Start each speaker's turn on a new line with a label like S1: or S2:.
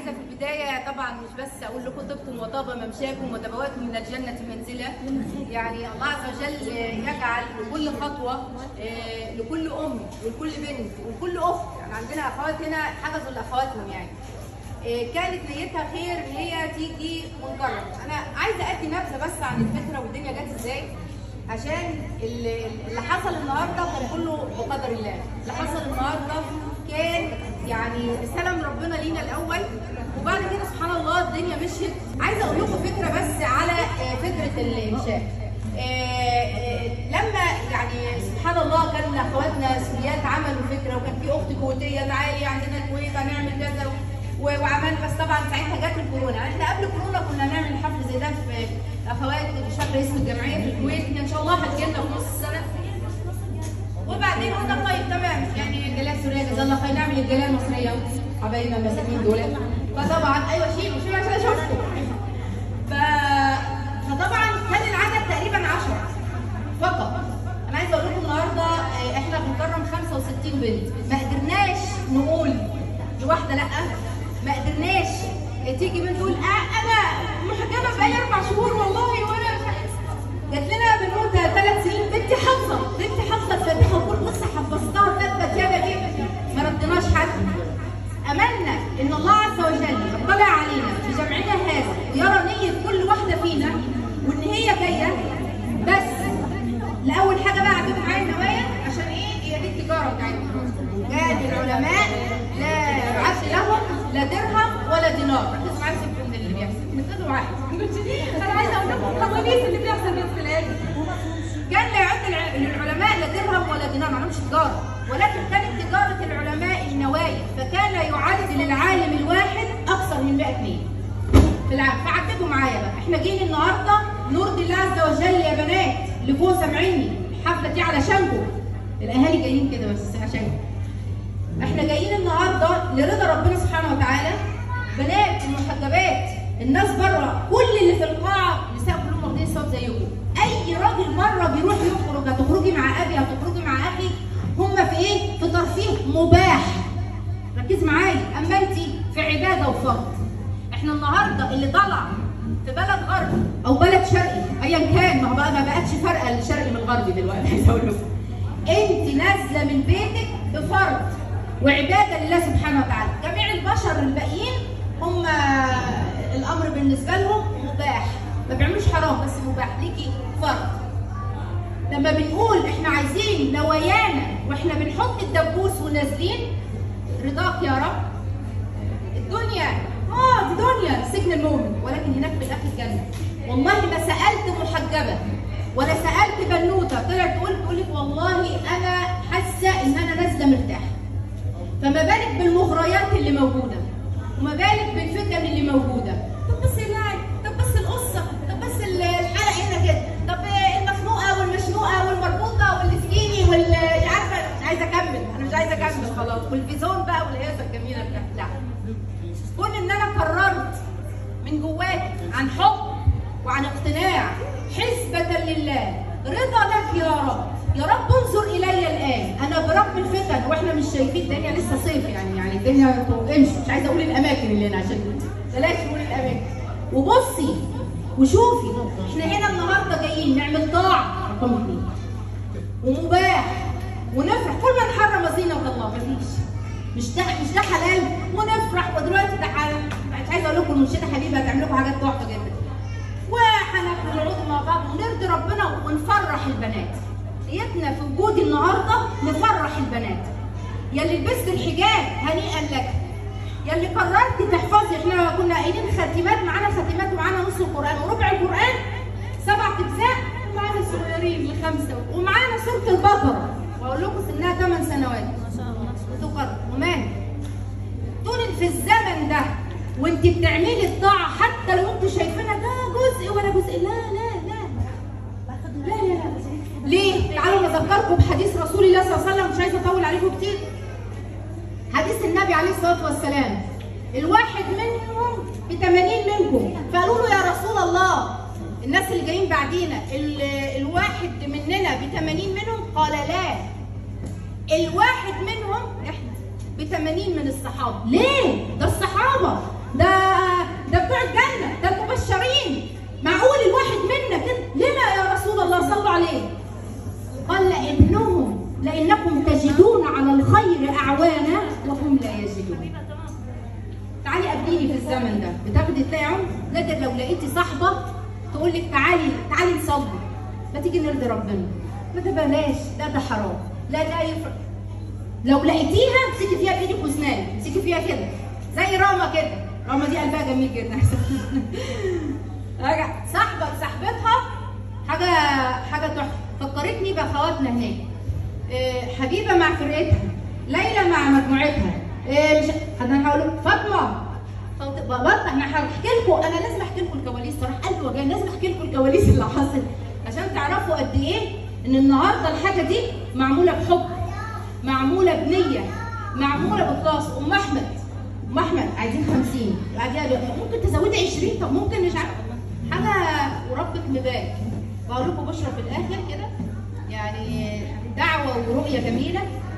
S1: عايزه في البدايه طبعا مش بس اقول لكم طبتم وطاب ممشاكم وتبواتم من الجنه منزلا يعني الله عز وجل يجعل لكل خطوه آه، لكل ام ولكل بنت ولكل اخت يعني عندنا اخوات هنا حجزوا لاخواتهم يعني آه، كانت نيتها خير ان هي تيجي ونكرم انا عايزه ادي نبذه بس عن الفكره والدنيا جت ازاي عشان اللي اللي حصل النهارده كان كله بقدر الله اللي حصل النهارده كان يعني استلم ربنا لينا الاول وبعد كده سبحان الله الدنيا مشيت عايزه اقول لكم فكره بس على آه، فكره الانشاء آه، آه، لما يعني سبحان الله كان اخواتنا سوريات عملوا فكره وكان في اخت كويتيه تعالي عندنا الكويت هنعمل كذا و- وعملنا بس طبعا ساعتها جت الكورونا احنا قبل كورونا كنا هنعمل حفل زي ده في اخوات مش فاكره اسم الجمعيه في الكويت ان شاء الله هتجيلنا في نص السنه وبعدين قلنا طيب تمام يعني الجاليه السوريه جزاها الله خير نعمل الجاليه المصريه حبايبنا المساكين دول فطبعا ايوه شيلوا شيلوا عشان اشوفكم ف... فطبعا كان العدد تقريبا 10 فقط انا عايزه اقول لكم النهارده آه، احنا بنكرم 65 بنت ما قدرناش نقول لواحده لا ما قدرناش تيجي بنت تقول آه انا محجبه بقالي اربع شهور والله وانا مش عارف. جات لنا بنوته ثلاث سنين بنتي حافظه بنتي حافظه الفاتحه وكل قصه حفظتها ثبت يدا دي ما ردناش حد املنا ان الله عز وجل يطلع علينا في جمعنا هذا ويرى نيه كل واحده فينا وان هي جايه بس لاول حاجه بقى عدوا معايا النوايا عشان ايه هي دي التجاره بتاعتنا كان العلماء لا يعد لهم لا درهم ولا دينار ركزوا معايا سيبكم من اللي بيحصل نبتدوا واحد انا عايزه اقول لكم الخوابيس اللي بيحصل بس في الاخر كان لا يعد الع- للعلماء لا درهم ولا دينار معلومش تجاره ولكن كانت تجاره العلماء النوايا فكان يعد للعالم الواحد اكثر من 100 جنيه في العام فعدتوا معايا بقى احنا جايين النهارده نرضي الله عز وجل يا بنات اللي فوق سامعيني الحفله دي علشانكم الاهالي جايين كده بس عشانكم احنا جايين النهارده لرضا ربنا سبحانه وتعالى بنات المحجبات الناس بره كل اللي في القاعه نساء كلهم واخدين صوت زيكم اي راجل بره بيروح يخرج هتخرجي مع ابي هتخرجي مع اخي هم في ايه؟ في ترفيه مباح ركز معايا اما انت في عباده وفرض احنا النهارده اللي طلع في بلد غربي او بلد شرقي ايا كان ما هو بقى ما بقتش فارقه الشرقي من الغربي دلوقتي عايزه اقول لكم انت نازله من بيتك بفرض وعباده لله سبحانه وتعالى جميع البشر الباقيين هم الامر بالنسبه لهم مباح ما بيعملوش حرام بس مباح ليكي فرض لما بنقول احنا عايزين نوايانا واحنا بنحط الدبوس ونازلين رضاك يا رب الدنيا اه دي دنيا سجن المؤمن ولكن هناك في الاخر جنه والله ما سالت محجبه ولا سالت بنوته طلعت تقول تقول لك والله انا حاسه ان انا نازله مرتاحه فما بالك بالمغريات اللي موجوده وما بالك بالفتن اللي موجوده طب بس اللاعب طب بس القصه طب بس ال- الحلقه هنا كده طب المخنوقه والمشنوقه والمربوطه والسكيني وال مش عارفه مش عايزه اكمل انا مش عايزه اكمل خلاص والفيزون بقى والهيصه الجميله بتاعتها كون ان انا قررت من جواك عن حب وعن اقتناع حسبة لله رضا لك يا رب يا رب انظر الي الان انا برغم الفتن واحنا مش شايفين الدنيا لسه صيف يعني يعني الدنيا امشي مش عايزه اقول الاماكن اللي هنا عشان بلاش نقول الاماكن وبصي وشوفي احنا هنا النهارده جايين نعمل طاعه رقم اثنين ومباح ونفرح كل ما نحرم زينة الله مفيش مش ده مش ده حلال ونفرح ودلوقتي ده حلال مش عايزه اقول لكم المنشده حبيبه هتعمل لكم حاجات تحفه جدا وهناكل ونقعد مع بعض ونرضي ربنا ونفرح البنات نيتنا في وجودي النهارده نفرح البنات يلي لبست الحجاب هنيئا لك يلي قررتي تحفظي احنا كنا قايلين ختمات معانا ختمات ومعانا نص القران وربع القران سبع اجزاء ومعانا الصغيرين لخمسه ومعانا سوره البقره واقول لكم سنها 8 سنوات ما شاء الله وتقرر ومان طول في الزمن ده وانت بتعملي الطاعه حتى لو انتوا شايفينها ده جزء ولا جزء لا لا لا لا لا لا ليه؟ تعالوا نذكركم بحديث رسول الله صلى الله عليه وسلم مش عايزه اطول عليكم كتير حديث النبي عليه الصلاه والسلام الواحد منهم ب 80 منكم فقالوا له يا رسول الله الناس اللي جايين بعدينا ال- الواحد مننا ب 80 منهم قال لا الواحد منهم احنا ب 80 من الصحابه ليه؟ ده الصحابه بتعامليني في الزمن ده بتاخدي تلاقي عمر نادر لو لقيتي صاحبه تقول لك تعالي تعالي نصلي ما تيجي نرضي ربنا لا ده بلاش لا ده حرام لا ده يفرق لو لقيتيها امسكي فيها بايدك واسنانك امسكي فيها كده زي راما كده راما دي قلبها جميل جدا رجع صاحبه صاحبتها حاجه حاجه تحفه فكرتني باخواتنا هناك إيه، حبيبه مع فرقتها ليلى مع مجموعتها إيه، مش انا هقول لكم فاطمه فاط- بطل احنا هحكي لكم انا لازم احكي لكم الكواليس صراحه قلبي وجعني لازم احكي لكم الكواليس اللي حصلت عشان تعرفوا قد ايه ان النهارده الحاجه دي معموله بحب معموله بنيه معموله باخلاص ام احمد ام احمد عايزين 50 بعديها ممكن تزودي 20 طب ممكن مش عارفه حاجه وربك مبارك بقول لكم بشرى في الاخر كده يعني دعوه ورؤيه جميله